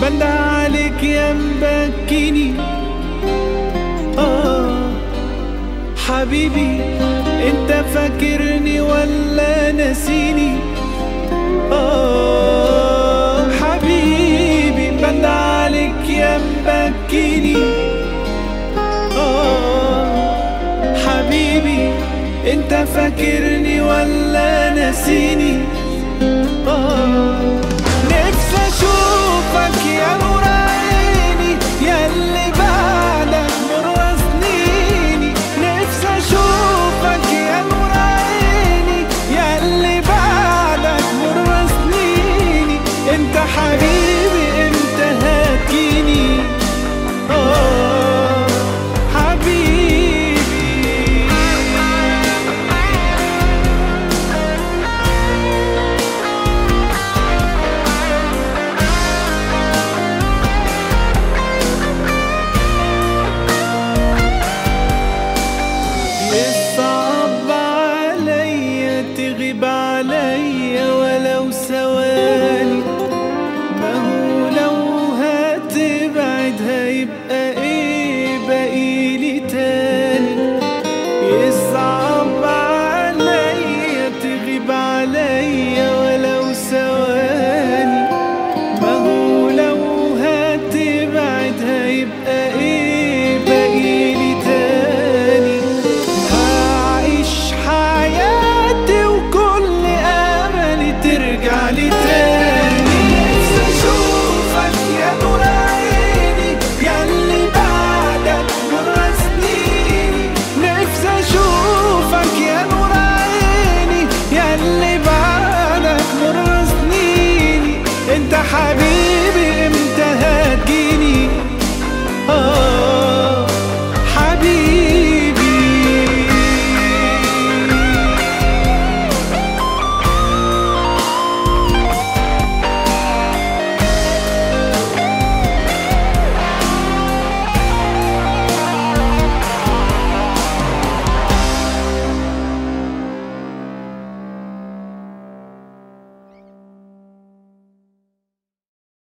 بندع عليك يا مبكيني آه حبيبي انت فاكرني ولا ناسيني آه حبيبي بندع عليك يا مبكيني آه حبيبي انت فاكرني ولا ناسيني آه نفسي اشوفك يا نور عيني يا اللي بعدك مر سنيني نفسي اشوفك يا نور عيني يا اللي بعدك مر سنيني انت حبيبي انت هاتيني اه حبيبي يصعب عليا تغيب عليا ولو ثواني ما هو لو هتبعد هيبقى ايه بقيلي تاني يصعب عليا تغيب عليا ولو ثواني ما هو لو هتبعد هيبقى ايه بقيلي تاني هعيش حياتي وكل املي ترجع لي تاني نفسي اشوفك يا نور عيني يا اللي بعدك مر سنيني نفسي اشوفك يا نور عيني يا اللي بعدك مر سنيني انت حبيبي